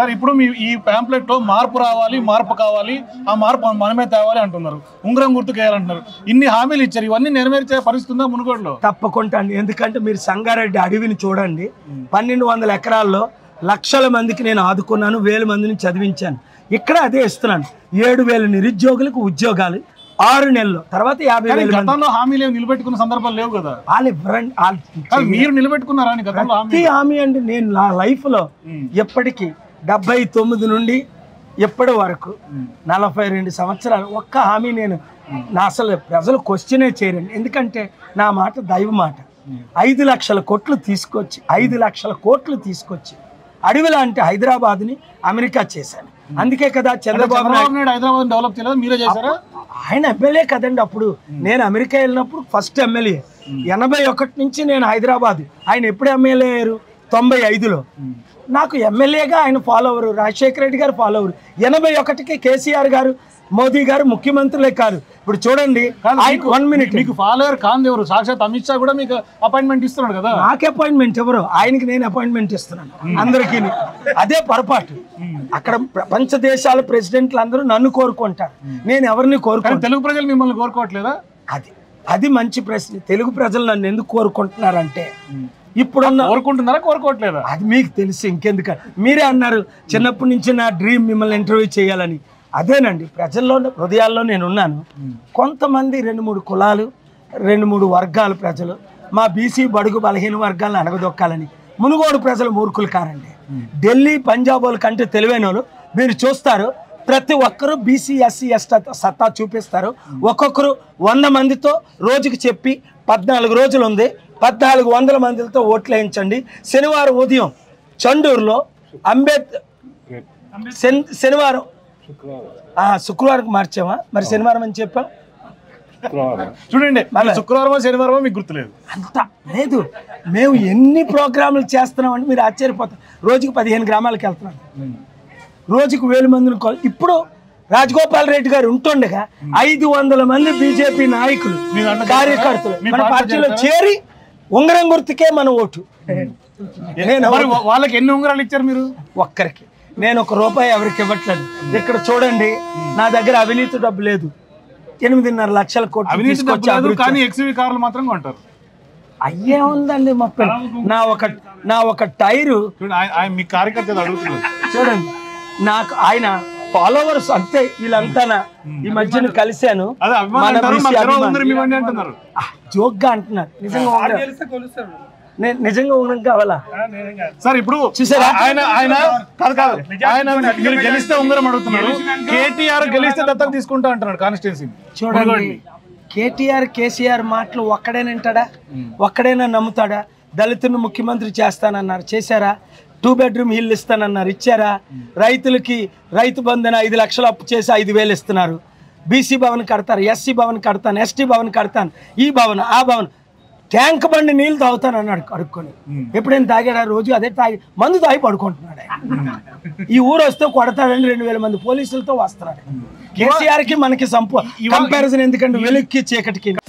Sir ఇప్పుడు మీ ఈ pamphlet లో మార్పు రావాలి మార్పు కావాలి ఆ మార్పు మనమే తేవాలి అంటున్నారు ఉంగరం గుర్తుకు వేయాలంటున్నారు ఇన్ని హామీలు ఇచ్చారు ఇవన్నీ నెరవేర్చే పరిస్థితి ఉందా మునుగోడులో తప్పకుండా అండి ఎందుకంటే మీరు సంగారెడ్డి అడవిని చూడండి పన్నెండు వందల ఎకరాల్లో లక్షల మందికి నేను ఆదుకున్నాను వేల మందిని చదివించాను ఇక్కడ అదే ఇస్తున్నాను ఏడు వేల నిరుద్యోగులకు ఉద్యోగాలు ఆరు నెలలు తర్వాత యాభై కానీ వేల మంది గతంలో హామీలు ఏమి నిలబెట్టుకున్న సందర్భాలు లేవు కదా వాళ్ళు ఇవ్వరండి వాళ్ళు కానీ మీరు నిలబెట్టుకున్నారా అని గతంలో హామీ ప్రతి హామీ అండి నేను నా లైఫ్లో ఎప్పటికీ డెబ్బై తొమ్మిది నుండి ఎప్పటి వరకు నలభై రెండు సంవత్సరాలు ఒక్క హామీ నేను నా అసలు ప్రజలు క్వశ్చనే చేయరండి ఎందుకంటే నా మాట దైవ మాట ఐదు లక్షల కోట్లు తీసుకొచ్చి ఐదు లక్షల కోట్లు తీసుకొచ్చి అడవి లాంటి హైదరాబాద్ని అమెరికా చేశాను అందుకే కదా చంద్రబాబు నాయుడు చంద్రబాబు నాయుడు హైదరాబాద్ డెవలప్ చేయలేదు మీరే చేశారా ఆయన ఎమ్మెల్యే కదండి అప్పుడు నేను అమెరికా వెళ్ళినప్పుడు ఫస్ట్ ఎమ్మెల్యే ఎనభై ఒకటి నుంచి నేను హైదరాబాద్ ఆయన ఎప్పుడు ఎమ్మెల్యే అయ్యారు తొంభై ఐదులో నాకు ఎమ్మెల్యేగా ఆయన ఫాలోవర్ రాజశేఖర రెడ్డి గారు ఫాలోవర్ ఎనభై ఒకటికి కేసీఆర్ గారు మోదీ గారు ముఖ్యమంత్రులే కాదు ఇప్పుడు చూడండి వన్ మినిట్ మీకు ఫాలోవర్ కాంది ఎవరు సాక్షాత్ అమిత్ షా కూడా మీకు అపాయింట్మెంట్ ఇస్తున్నాడు కదా నాకు అపాయింట్మెంట్ ఎవరు ఆయనకి నేను అపాయింట్మెంట్ ఇస్తున్నాను అందరికీ అదే పొరపాటు అక్కడ ప్రపంచ దేశాల ప్రెసిడెంట్లు అందరూ నన్ను కోరుకుంటారు నేను ఎవరిని కోరుకోను కానీ తెలుగు ప్రజలు మిమ్మల్ని కోరుకోవట్లేదా అది అది మంచి ప్రశ్న తెలుగు ప్రజలు నన్ను ఎందుకు కోరుకుంటున్నారంటే ఇప్పుడున్న కోరుకుంటున్నారా కోరుకోవట్లేదా అది మీకు తెలుసు ఇంకెందుకు మీరే అన్నారు చిన్నప్పటి నుంచి నా డ్రీమ్ మిమ్మల్ని ఇంటర్వ్యూ చేయాలని అదేనండి ప్రజల్లో హృదయాల్లో నేను ఉన్నాను కొంతమంది రెండు మూడు కులాలు రెండు మూడు వర్గాల ప్రజలు మా బీసీ బడుగు బలహీన వర్గాలను అణగదొక్కాలని మునుగోడు ప్రజలు మూర్ఖులు కారండి ఢిల్లీ పంజాబ్ వాళ్ళ కంటే తెలివైన వాళ్ళు మీరు చూస్తారు ప్రతి ఒక్కరూ బీసీ ఎస్సీ ఎస్టీ సత్తా చూపిస్తారు ఒక్కొక్కరు వంద మందితో రోజుకి చెప్పి పద్నాలుగు రోజులు ఉంది పద్నాలుగు వందల మందితో ఓట్లు వేయించండి శనివారం ఉదయం చండూరులో అంబేద్ శని శనివారం ఆ, శుక్రవారం మార్చామా మరి శనివారం అని చెప్పాం చూడండి ఈ శుక్రవారమో శనివారమో మీకు గుర్తులేదు అంత లేదు మేము ఎన్ని ప్రోగ్రాములు చేస్తున్నామంటే మీరు ఆశ్చర్యపోతారు రోజుకి పదిహేను గ్రామాలకు వెళ్తున్నాం రోజుకు వేల మందిని కొల్- ఇప్పుడు రాజగోపాల్ రెడ్డి గారు ఉంటుండగా ఐదు వందల మంది బీజేపీ నాయకులు మీ దాంట్లో కార్యకర్తలు మీ మన పార్టీ పార్టీలో చేస్తారా? చేరి ఉంగరం గుర్తుకే మన ఓటు నేను మరి వా- వాళ్ళకి ఎన్ని ఉంగరాలు ఇచ్చారు మీరు ఒక్కరికి నేను ఒక రూపాయి ఎవరికి ఇవ్వట్లేదు ఇక్కడ చూడండి నా దగ్గర అవినీతి డబ్బు లేదు ఎనిమిదిన్నర లక్షల కోట్లు అవినీతి డబ్బు తీసుకొచ్చి లేదు అభివృద్ధి కానీ ఎక్స్వీ కార్లు మాత్రం కొంటారు అయ్యే ఉందండి మా పిల్ల నా ఒక నా ఒక టైరు చూడండి ఆయన- ఆయన మీ కార్యకర్త ఏదో అడుగుతున్నారు చూడండి నాకు ఆయన ఫాలోవర్స్ అంతే వీళ్ళంతా నా- ఈ మధ్యన కలిశాను అదే అభిమానం మన అంటారు BC మాకు ఇరవై అభిమానులు. ఉంగరం ఇవ్వండి అంటున్నారు ఆ, జోక్గా అంటున్నారు నిజంగా ఉంగరం. నే- నిజంగా ఉంగరం కావాలా సార్ ఇప్పుడు చూసారా? ఆయన ఆయన కాదు కాదు ఆయన మీరు గెలిస్తే ఉంగరం అడుగుతున్నారు కేటీఆర్ గెలిస్తే దత్తత తీసుకుంటా అంటున్నాడు కాన్స్టిట్యున్సీ చూడండి కేటీఆర్ కేసీఆర్ మాటలు ఒక్కడేనంటాడా ఒక్కడైనా నమ్ముతాడా దళితులను ముఖ్యమంత్రి చేస్తానన్నారు చేశారా టూ బెడ్రూమ్ ఇల్లు ఇస్తానన్నారు ఇచ్చారా రైతులకి రైతు బంధన ఐదు లక్షలు అప్పు చేసి ఐదు వేలు ఇస్తున్నారు బీసీ భవన్ కడతారు ఎస్సీ భవన్ కడతాను ఎస్టీ భవన్ కడతాను ఈ భవన్ ఆ భవన్ ట్యాంక్ బండి నీళ్ళు తాగుతాను అన్నాడు అడుక్కొని ఎప్పుడైనా తాగాడా రోజు అదే తాగి మందు తాగి పడుకుంటున్నాడు ఆయన. ఈ ఊరు వస్తే కొడతాడని రెండు వేల మంది పోలీసులతో వస్తున్నాడు కేసీఆర్ కి మనకి సంపు కంపారిజన్ ఎందుకంటే వెలుక్కి చీకటికి